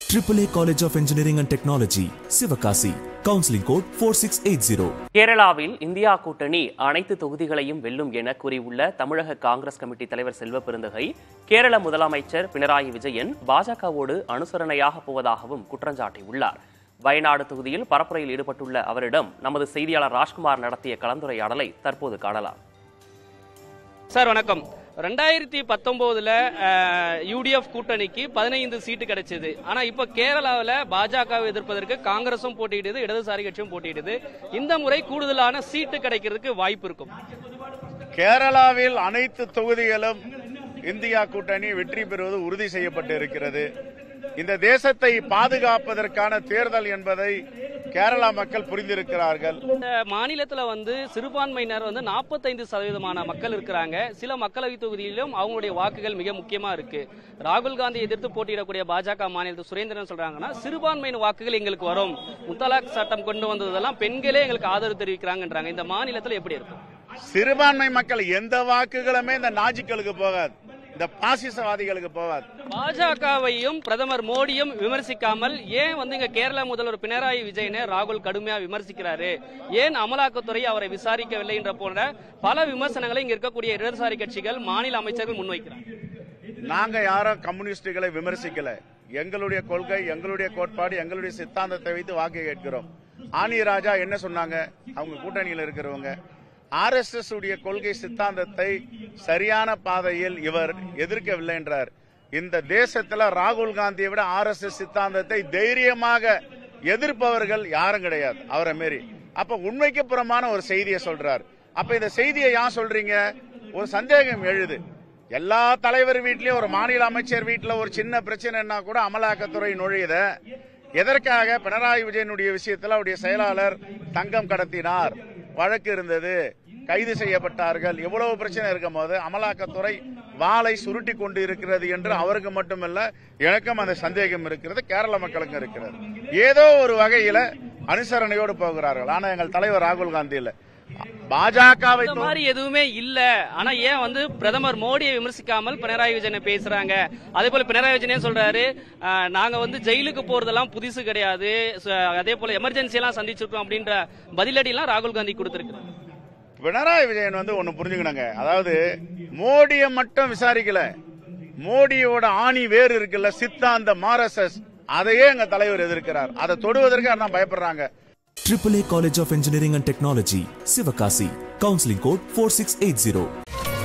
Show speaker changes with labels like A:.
A: AAA College of Engineering and Technology, Sivakasi. Counseling code 4680.
B: கேரளாவில் India கூட்டணி அனைத்து தொகுதிகளையும் வெல்லும் என கூறியுள்ள தமிழக காங்கிரஸ் கமிட்டி தலைவர் செல்வ பெருந்தகை கேரள முதலமைச்சர் பினராயி விஜயன் பாஜகவோடு அனுசரணையாக போவதாகவும் குற்றஞ்சாட்டியுள்ளார் வயநாடு தொகுதியில் பரப்புரையில் ஈடுபட்டுள்ள அவரிடம் நமது செய்தியாளர் ராஜ்குமார் நடத்திய கலந்துரையாடலை தற்போது காணலாம்
C: சார் வணக்கம் ரெண்டாயிரத்தி பத்தொன்பதுல யூடிஎஃப் கூட்டணிக்கு பதினைந்து சீட்டு கிடைச்சது ஆனா இப்ப கேரளாவில் பாஜகவை எதிர்ப்பதற்கு காங்கிரசும் போட்டியிடுது இடதுசாரி கட்சியும் போட்டியிடுது இந்த முறை கூடுதலான சீட்டு கிடைக்கிறதுக்கு வாய்ப்பு இருக்கும்
D: கேரளாவில் அனைத்து தொகுதிகளும் இந்தியா கூட்டணி வெற்றி பெறுவது உறுதி செய்யப்பட்டு இருக்கிறது இந்த தேசத்தை பாதுகாப்பதற்கான தேர்தல் என்பதை கேரளா மக்கள் புரிந்திருக்கிறார்கள்
C: இந்த மாநிலத்துல வந்து சிறுபான்மையினர் வந்து நாற்பத்தைந்து சதவீதமான மக்கள் இருக்கிறாங்க சில மக்களவை தொகுதியிலும் அவங்களுடைய வாக்குகள் மிக முக்கியமா இருக்கு ராகுல் காந்தி எதிர்த்து போட்டியிடக்கூடிய பாஜக மாநிலத்தில் சுரேந்திரன் சொல்றாங்கன்னா சிறுபான்மையின் வாக்குகள் எங்களுக்கு வரும் முத்தலாக் சட்டம் கொண்டு வந்ததெல்லாம் பெண்களே எங்களுக்கு ஆதரவு தெரிவிக்கிறாங்கன்றாங்க இந்த மாநிலத்தில் எப்படி இருக்கும்
D: சிறுபான்மை மக்கள் எந்த வாக்குகளுமே இந்த நாஜிக்களுக்கு போகாது இந்த பாசிசவாதிகளுக்கு போகாது
C: பாஜகவையும் பிரதமர் மோடியும் விமர்சிக்காமல் ஏன் வந்து இங்க கேரள முதல்வர் பினராயி விஜயனை ராகுல் கடுமையா விமர்சிக்கிறாரு ஏன் அமலாக்கத்துறை அவரை விசாரிக்கவில்லை என்ற போன்ற பல விமர்சனங்களை இங்க இருக்கக்கூடிய இடதுசாரி கட்சிகள் மாநில அமைச்சர்கள் முன்வைக்கிறார்
D: நாங்க யாரும் கம்யூனிஸ்டுகளை விமர்சிக்கல எங்களுடைய கொள்கை எங்களுடைய கோட்பாடு எங்களுடைய சித்தாந்தத்தை வைத்து வாக்கு கேட்கிறோம் ஆனி ராஜா என்ன சொன்னாங்க அவங்க கூட்டணியில் இருக்கிறவங்க ஆர்எஸ்எஸ் உடைய கொள்கை சித்தாந்தத்தை சரியான பாதையில் இவர் எதிர்க்கவில்லை என்றார் இந்த தேசத்துல ராகுல் காந்தியை விட ஆர்எஸ்எஸ் சித்தாந்தத்தை தைரியமாக எதிர்ப்பவர்கள் யாரும் கிடையாது அவரை மாரி அப்ப உண்மைக்கு புறமான ஒரு செய்தியை சொல்றார் அப்ப இந்த செய்தியை யார் சொல்றீங்க ஒரு சந்தேகம் எழுது எல்லா தலைவர் வீட்லயும் ஒரு மாநில அமைச்சர் வீட்டுல ஒரு சின்ன பிரச்சனைன்னா கூட அமலாக்கத்துறை நுழையுத எதற்காக பினராயி விஜயனுடைய விஷயத்தில் அவருடைய செயலாளர் தங்கம் கடத்தினார் வழக்கு இருந்தது கைது செய்யப்பட்டார்கள் எவ்வளவு பிரச்சனை இருக்கும் போது அமலாக்கத்துறை வாளை சுருட்டி கொண்டு இருக்கிறது என்று அவருக்கு மட்டுமல்ல எனக்கும் அந்த சந்தேகம் இருக்கிறது கேரள மக்களுக்கும் இருக்கிறது ஏதோ ஒரு வகையில அனுசரணையோடு போகிறார்கள் ஆனா எங்கள் தலைவர் ராகுல் காந்தி இல்ல பாஜகவை
C: இந்த மாதிரி எதுவுமே இல்ல ஆனா ஏன் வந்து பிரதமர் மோடியை விமர்சிக்காமல் பினராயி விஜயனை பேசுறாங்க அதே போல பினராயி விஜயனே சொல்றாரு அஹ், நாங்க வந்து ஜெயிலுக்கு போறதெல்லாம் புதுசு கிடையாது ச- அதே போல எமர்ஜென்சி எல்லாம் சந்திச்சிருக்கோம் அப்படின்ற பதிலடி எல்லாம் ராகுல் காந்தி கொடுத்திருக்கிறார்
D: பினராயி விஜயன் வந்து ஒன்னு புரிஞ்சுக்கணுங்க அதாவது மோடியை மட்டும் விசாரிக்கல மோடியோட ஆணி வேறு இருக்குல்ல சித்தாந்தம் ஆர்எஸ்எஸ் அதையே எங்க தலைவர் எதிர்க்கிறார் அதை தொடுவதற்கு அதான் பயப்படுறாங்க
A: AAA College of Engineering and Technology, Sivakasi. Counseling code 4680.